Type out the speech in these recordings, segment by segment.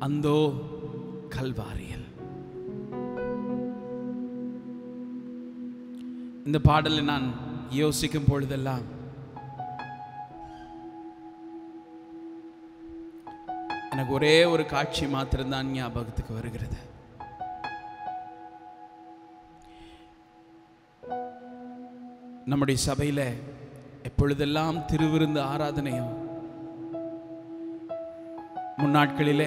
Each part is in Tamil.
அந்தோ கல்வாரியில் இந்த பாடலை நான் யோசிக்கும் பொழுதெல்லாம் எனக்கு ஒரே ஒரு காட்சி மாத்திரம்தான் ஞாபகத்துக்கு வருகிறது நம்முடைய சபையில எப்பொழுதெல்லாம் திருவிருந்து ஆராதனையும் முன்னாட்களிலே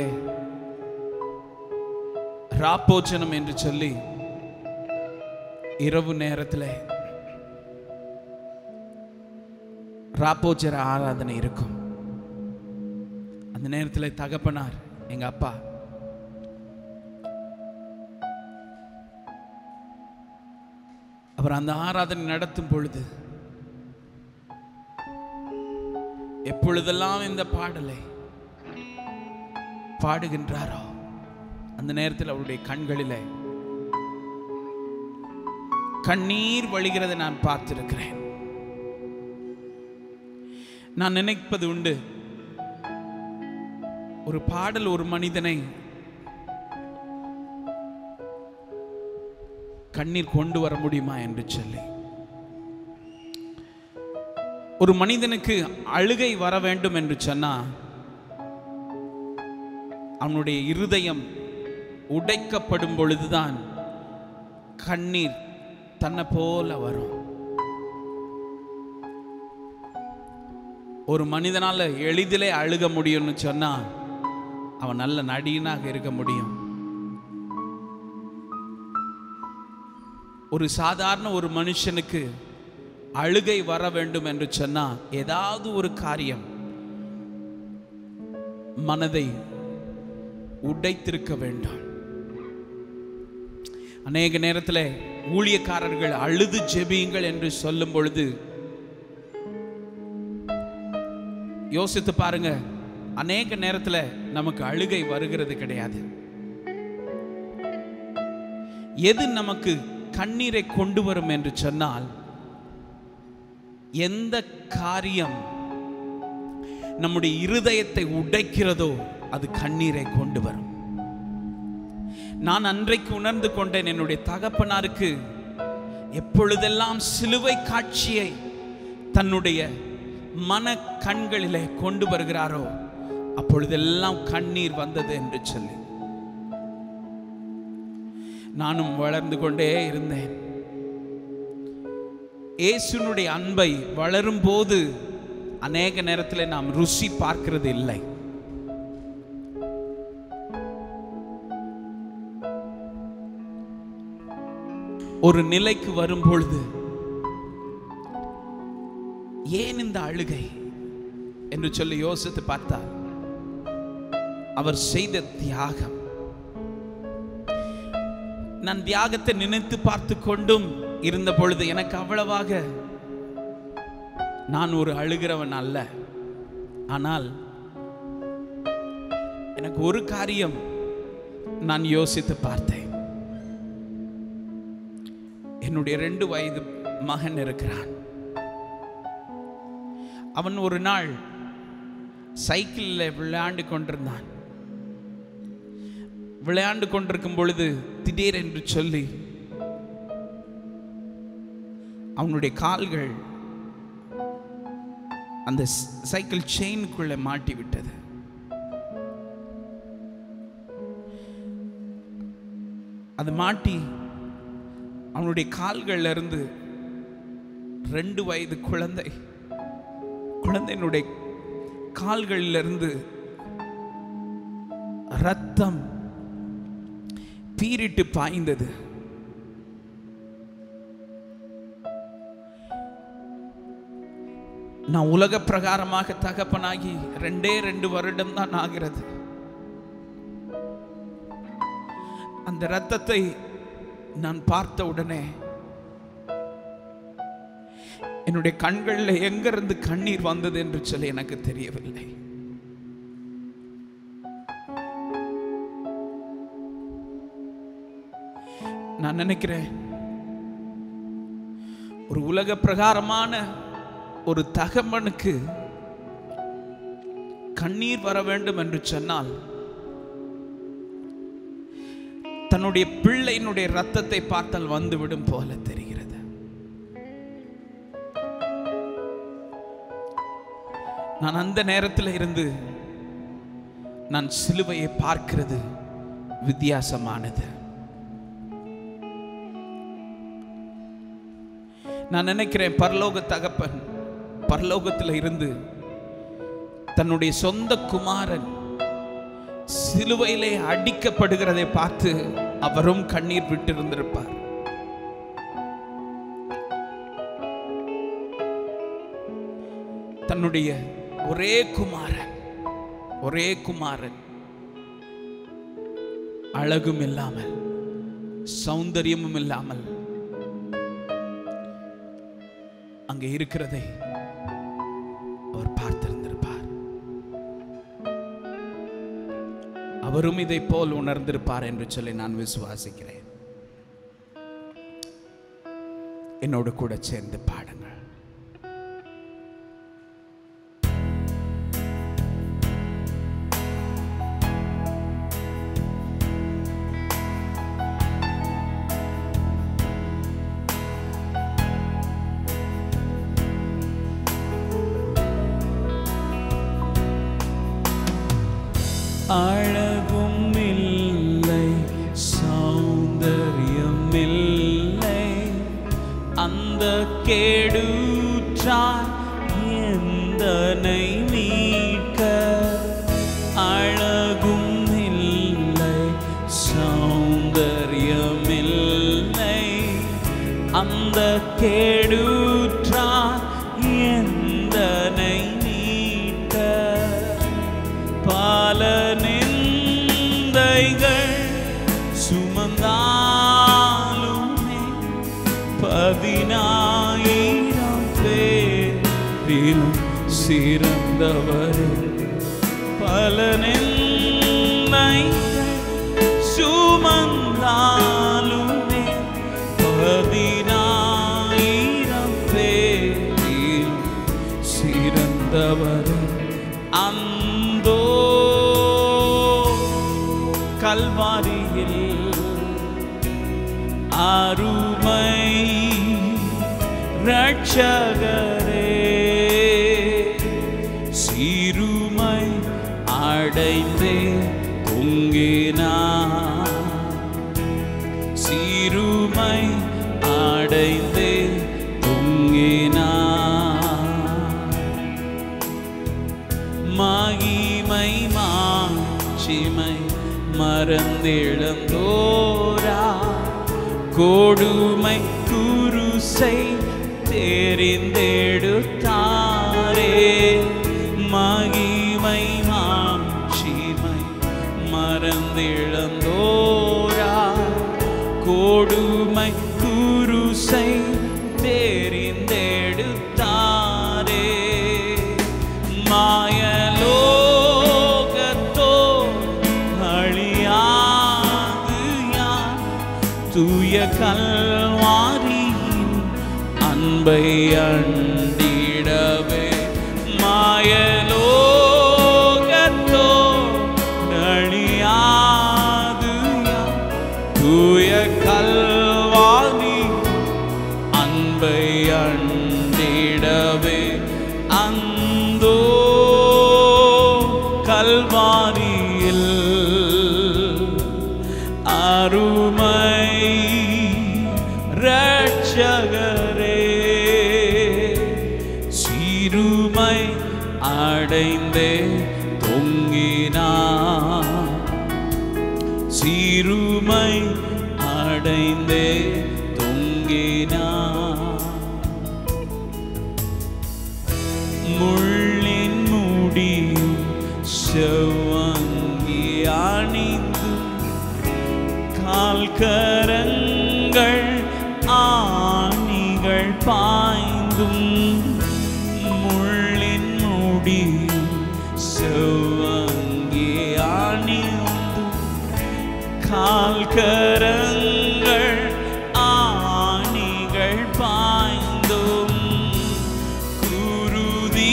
ராப்போச்சனம் என்று சொல்லி இரவு நேரத்தில் ராப்போச்சர ஆராதனை இருக்கும் அந்த நேரத்தில் தகப்பனார் எங்க அப்பா அவர் அந்த ஆராதனை நடத்தும் பொழுது எப்பொழுதெல்லாம் இந்த பாடலை பாடுகின்றாரோ அந்த நேரத்தில் அவருடைய கண்களிலே கண்ணீர் வழிகிறதை நான் பார்த்திருக்கிறேன் நான் நினைப்பது உண்டு ஒரு பாடல் ஒரு மனிதனை கண்ணீர் கொண்டு வர முடியுமா என்று சொல்லி ஒரு மனிதனுக்கு அழுகை வர வேண்டும் என்று சொன்னா அவனுடைய இருதயம் உடைக்கப்படும் பொழுதுதான் கண்ணீர் தன்னை போல வரும் ஒரு மனிதனால எளிதிலே அழுக முடியும்னு சொன்னா அவன் நல்ல நடிகனாக இருக்க முடியும் ஒரு சாதாரண ஒரு மனுஷனுக்கு அழுகை வர வேண்டும் என்று சொன்னா ஏதாவது ஒரு காரியம் மனதை உடைத்திருக்க வேண்டும் அநேக நேரத்தில் ஊழியக்காரர்கள் அழுது ஜெபியுங்கள் என்று சொல்லும் பொழுது யோசித்து பாருங்க அநேக நேரத்தில் நமக்கு அழுகை வருகிறது கிடையாது எது நமக்கு கண்ணீரை கொண்டு வரும் என்று சொன்னால் எந்த காரியம் நம்முடைய இருதயத்தை உடைக்கிறதோ அது கண்ணீரை கொண்டு வரும் நான் அன்றைக்கு உணர்ந்து கொண்டேன் என்னுடைய தகப்பனாருக்கு எப்பொழுதெல்லாம் சிலுவை காட்சியை தன்னுடைய மன கண்களிலே கொண்டு வருகிறாரோ அப்பொழுதெல்லாம் கண்ணீர் வந்தது என்று சொல்லி நானும் வளர்ந்து கொண்டே இருந்தேன் இயேசுனுடைய அன்பை வளரும் போது அநேக நேரத்தில் நாம் ருசி பார்க்கிறது இல்லை ஒரு நிலைக்கு வரும் பொழுது ஏன் இந்த அழுகை என்று சொல்லி யோசித்து பார்த்தால் அவர் செய்த தியாகம் நான் தியாகத்தை நினைத்து பார்த்து கொண்டும் இருந்த பொழுது எனக்கு அவ்வளவாக நான் ஒரு அழுகிறவன் அல்ல ஆனால் எனக்கு ஒரு காரியம் நான் யோசித்து பார்த்தேன் என்னுடைய ரெண்டு வயது மகன் இருக்கிறான் அவன் ஒரு நாள் சைக்கிளில் விளையாண்டு கொண்டிருந்தான் விளையாண்டு கொண்டிருக்கும் பொழுது திடீரென்று சொல்லி அவனுடைய கால்கள் அந்த ஸ்- சைக்கிள் செயினுக்குள்ள மாட்டி விட்டது அது மாட்டி அவனுடைய கால்கள்ல இருந்து ரெண்டு வயது குழந்தை குழந்தையினுடைய கால்களில் இருந்து ரத்தம் பீரிட்டு பாய்ந்தது நான் உலக பிரகாரமாக தகப்பனாகி ரெண்டே ரெண்டு வருடம் தான் ஆகிறது அந்த ரத்தத்தை நான் பார்த்த உடனே என்னுடைய கண்களில் எங்கிருந்து கண்ணீர் வந்தது என்று சொல்லி எனக்கு தெரியவில்லை நான் நினைக்கிறேன் ஒரு உலக பிரகாரமான ஒரு தகமனுக்கு கண்ணீர் வர வேண்டும் என்று சொன்னால் தன்னுடைய பிள்ளையினுடைய ரத்தத்தை பார்த்தால் வந்துவிடும் போல தெரிகிறது நான் அந்த நேரத்தில் இருந்து நான் சிலுவையை பார்க்கிறது வித்தியாசமானது நான் நினைக்கிறேன் பரலோக தகப்பன் பரலோகத்தில் இருந்து தன்னுடைய சொந்த குமாரன் சிலுவையிலே அடிக்கப்படுகிறதை பார்த்து அவரும் கண்ணீர் விட்டிருந்திருப்பார் தன்னுடைய ஒரே குமாரன் ஒரே குமாரன் அழகும் இல்லாமல் சௌந்தரியமும் இல்லாமல் அங்கே இருக்கிறதை அவர் பார்த்திருந்திருப்பார் அவரும் இதை போல் உணர்ந்திருப்பார் என்று சொல்லி நான் விசுவாசிக்கிறேன் என்னோடு கூட சேர்ந்து பாடுங்கள் அழகும் இல்லை சௌந்தரியம் இல்லை அந்த கேடுற்றாய் எந்தனை மீட்க அழகும் இல்லை சௌந்தரியம் இல்லை அந்த கேடுற்றாய் எந்தனை மீட்க பல நிந்தைகள் சுமந்தாலுமே பதினாயிரம் பேரிலும் சிறந்தவர் பல நிந்தைகள் சுமந்தாலுமே பதினாயிரம் பேரிலும் சிறந்தவர் அந்தோ கல்வாரியில் அருமை ரட்சகரே சிறுமை அடைந்தே தொங்கினார் சிறுமை அடைந்தே தொங்கினார் மகிமை மாட்சிமை மறந்திழந்தோரா கொடுமை குருசை தெரிந்தெடுத்தாரே மகிமை மாட்சிமை மறந்திழந்தோரா கொடுமை குருசை தெரிந்தெடுத்தாரே மாயலோகத்தோ அழியாது யான் தூய கல்வாரியின் அன்பை அண்டிடவே மாயலோகத்தோ அழியாது யான் தூய கல்வாரி அன்பை அண்டிடவே அந்தோ கல்வாரியில் அருமை ரட்சகரே சிறுமை அடைந்தே தொங்கினார் சிறுமை அடைந்தே தொங்கினார் முள்ளின் முடியும் செவ்வங்கி அணிந்து கால்கரங்கள் ஆணிகள் பாய்ந்தும் முள்ளின் முடியும் செவ்வங்கி அணிந்தும் கால்கரங்கள் ஆணிகள் பாய்ந்தும் குருதி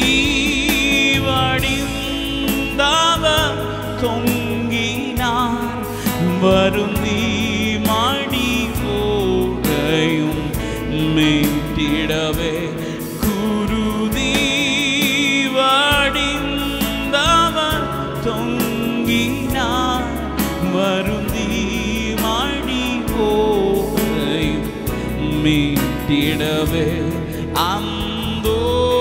வடிந்தவர் தொங்கினார் வருந்தி மாடி போகையும் மீட்டிடவே குருதி வடிந்தவர் தொங்கினார் வருந்தி மாடி போகையும் மீட்டிடவே அந்தோ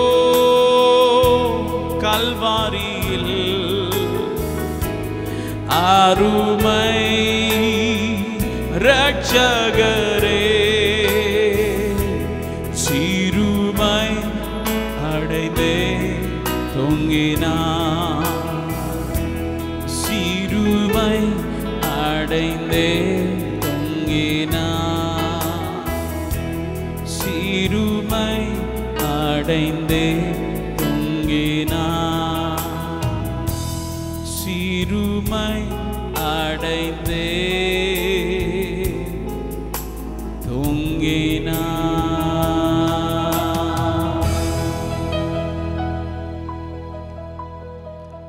கல்வாரியில் அருமை ரட்சகரே சிறுமை அடைந்தே தொங்கினார் சிறுமை அடைந்தே தொங்கினார் சிறுமை அடைந்தே தொங்கினார் சிறுமை அடைந்தே